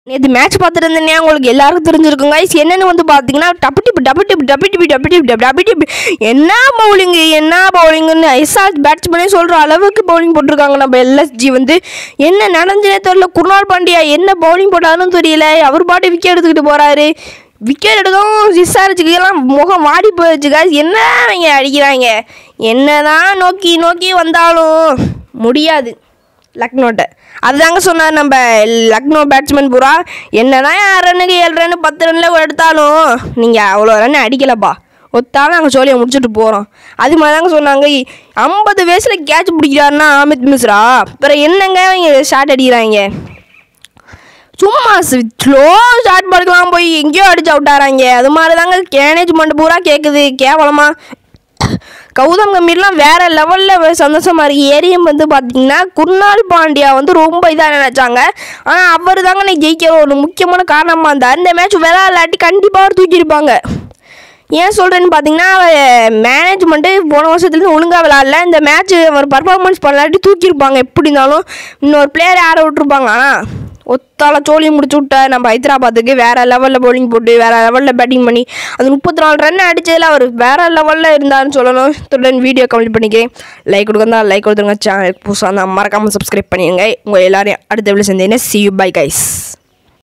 நேற்று மேட்ச் பார்த்துட்டு இருந்தேனே உங்களுக்கு எல்லாருக்கும் தெரிஞ்சிருக்கும் guys என்னன்னு வந்து பார்த்தீங்கன்னா டப்பு டிப்பு டப்பு டிப்பு டப்பு டிப்பு டப்பு டிப்பு டப்பு டப்பு டிப்பு என்ன பவுலிங்கு என்ன பவுலிங்குன்னு ஐசால் பேட்ஸ்மேனே சொல்கிற அளவுக்கு பவுலிங் போட்டிருக்காங்க நம்ம எல்எஸ்ஜி வந்து என்ன நடந்துனே தெரியல குருணால் பாண்டியா என்ன பவுலிங் போட்டாருன்னு தெரியல அவர் பாட்டு விக்கெட் எடுத்துக்கிட்டு போகிறாரு விக்கெட் எடுக்கவும் விசாரிச்சுக்கலாம் முகம் வாடி போயிடுச்சு guys என்ன அவங்க அடிக்கிறாங்க என்னதான் நோக்கி நோக்கி வந்தாலும் முடியாது லக்னோட்ட அதுதாங்க சொன்னார் நம்ம லக்னோ பேட்ஸ்மேன் பூரா என்னதான் ரன்னுக்கு ஏழு ரன் பத்து ரன்னில் எடுத்தாலும் நீங்கள் அவ்வளோ ரன் அடிக்கலப்பா ஒத்தாலும் நாங்கள் சோழியை முடிச்சுட்டு போகிறோம் அது மாதிரி தாங்க சொன்னாங்க ஐம்பது வயசில் கேட்ச் பிடிக்கிறாருன்னா அமித் மிஸ்ரா அப்புறம் என்னங்க இவங்க ஷாட் அடிக்கிறாங்க சும்மா ஸ்லோ ஷாட் பாலுக்கெல்லாம் போய் எங்கேயோ அடிச்சு அவுட்டாராங்க அது மாதிரி தாங்க மேனேஜ்மெண்ட் பூரா கேட்குது கேவலமாக கௌதம் கம்பீர்லாம் வேற லெவலில் சந்தோஷமா இருக்கு ஏரியம் வந்து பார்த்தீங்கன்னா குர்னால் பாண்டியா வந்து ரொம்ப இதாக நினச்சாங்க ஆனால் அவர் தாங்க நீ ஜெயிக்கிற ஒரு முக்கியமான காரணமாக இருந்தார் இந்த மேட்ச் விளையாடாட்டி கண்டிப்பாக அவர் தூக்கியிருப்பாங்க ஏன் சொல்கிறேன்னு பார்த்தீங்கன்னா மேனேஜ்மெண்ட்டு போன வருஷத்துலேருந்து ஒழுங்காக விளாட்ல இந்த மேட்ச் அவர் பர்ஃபார்மன்ஸ் பண்ணலாட்டி தூக்கியிருப்பாங்க எப்படி இருந்தாலும் இன்னொரு பிளேயர் யாரை விட்டுருப்பாங்க ஆனால் ஒத்தால சோழி முடிச்சு விட்ட நம்ம ஹைதராபாத்துக்கு வேறு லெவலில் bowling போட்டு வேறு லெவலில் பேட்டிங் பண்ணி அது முப்பத்தி நாலு ரன் அடிச்சதில் அவர் வேறு லெவலில் இருந்தாருன்னு சொல்லணும் இத்துடன் வீடியோ கம்ப்ளீட் பண்ணிக்கிறேன் லைக் கொடுக்கறதா லைக் கொடுத்துருங்க சேனல் புதுசாக இருந்தால் மறக்காமல் சப்ஸ்கிரைப் பண்ணிடுங்க உங்கள் எல்லாரையும் அடுத்த வீடியோ சந்தேன் சி யூ பை கைஸ்